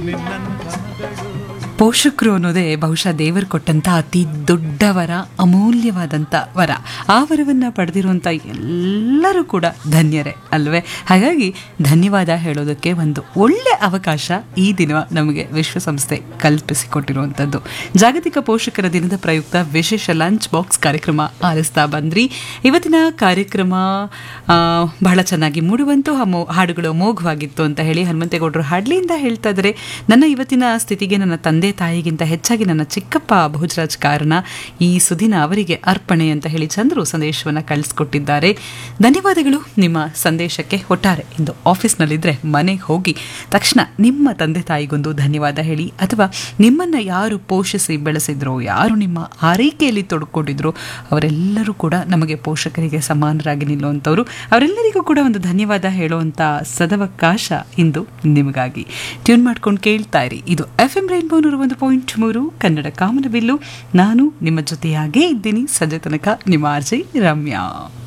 ಪೋಷಕರು ಅನ್ನೋದೇ ಬಹುಶಃ ದೇವರು ಕೊಟ್ಟಂತ ಅತಿ ದೊಡ್ಡವರ ಅಮೂಲ್ಯವಾದಂಥ ವರ ಆ ವರವನ್ನು ಪಡೆದಿರುವಂಥ ಎಲ್ಲರೂ ಕೂಡ ಧನ್ಯರೇ ಅಲ್ವೇ ಹಾಗಾಗಿ ಧನ್ಯವಾದ ಹೇಳೋದಕ್ಕೆ ಒಂದು ಒಳ್ಳೆ ಅವಕಾಶ ಈ ದಿನ ನಮಗೆ ವಿಶ್ವಸಂಸ್ಥೆ ಕಲ್ಪಿಸಿಕೊಟ್ಟಿರುವಂಥದ್ದು ಜಾಗತಿಕ ಪೋಷಕರ ದಿನದ ಪ್ರಯುಕ್ತ ವಿಶೇಷ ಲಂಚ್ ಬಾಕ್ಸ್ ಕಾರ್ಯಕ್ರಮ ಆಲಿಸ್ತಾ ಬಂದ್ರಿ ಇವತ್ತಿನ ಕಾರ್ಯಕ್ರಮ ಆ, ಬಹಳ ಚೆನ್ನಾಗಿ ಮೂಡುವಂತೂ ಹಮೋ ಹಾಡುಗಳು ಅಮೋಘವಾಗಿತ್ತು ಅಂತ ಹೇಳಿ ಹನುಮಂತೇಗೌಡರು ಹಾಡ್ಲಿಯಿಂದ ಹೇಳ್ತಾ ಇದ್ದಾರೆ ನನ್ನ ಇವತ್ತಿನ ಸ್ಥಿತಿಗೆ ನನ್ನ ತಂದೆ ತಾಯಿಗಿಂತ ಹೆಚ್ಚಾಗಿ ನನ್ನ ಚಿಕ್ಕಪ್ಪ ಭೋಜರಾಜ್ ಕಾರಣ ಈ ಸುದಿನ ಅವರಿಗೆ ಅರ್ಪಣೆ ಅಂತ ಹೇಳಿ ಚಂದ್ರು ಸಂದೇಶವನ್ನು ಕಳಿಸ್ಕೊಟ್ಟಿದ್ದಾರೆ ಧನ್ಯವಾದಗಳು ನಿಮ್ಮ ಸಂದೇಶಕ್ಕೆ ಒಟ್ಟಾರೆ ಇಂದು ಆಫೀಸ್ನಲ್ಲಿದ್ದರೆ ಮನೆಗೆ ಹೋಗಿ ತಕ್ಷಣ ನಿಮ್ಮ ತಂದೆ ತಾಯಿಗೊಂದು ಧನ್ಯವಾದ ಹೇಳಿ ಅಥವಾ ನಿಮ್ಮನ್ನು ಯಾರು ಪೋಷಿಸಿ ಬೆಳೆಸಿದ್ರೋ ಯಾರು ನಿಮ್ಮ ಆರೈಕೆಯಲ್ಲಿ ತೊಡ್ಕೊಂಡಿದ್ರು ಅವರೆಲ್ಲರೂ ಕೂಡ ನಮಗೆ ಪೋಷಕರಿಗೆ ಸಮಾನರಾಗಿ ನಿಲ್ಲುವಂಥವ್ರು ಅವರೆಲ್ಲರಿಗೂ ಕೂಡ ಒಂದು ಧನ್ಯವಾದ ಹೇಳುವಂಥ ಸದವಕಾಶ ಇಂದು ನಿಮಗಾಗಿ ಟ್ಯೂನ್ ಮಾಡ್ಕೊಂಡು ಕೇಳ್ತಾ ಇರಿ ಇದು ಎಫ್ ಎಂ ರೈನ್ಬೋ ನೂರ ಒಂದು ಪಾಯಿಂಟ್ ಮೂರು ಕನ್ನಡ ಕಾಮನಬಿಲ್ಲು ನಾನು ನಿಮ್ಮ ಜೊತೆಯಾಗೇ ಇದ್ದೀನಿ ಸಂಜೆ ತನಕ ನಿಮ್ಮ ಆರ್ಜೆ ರಮ್ಯಾ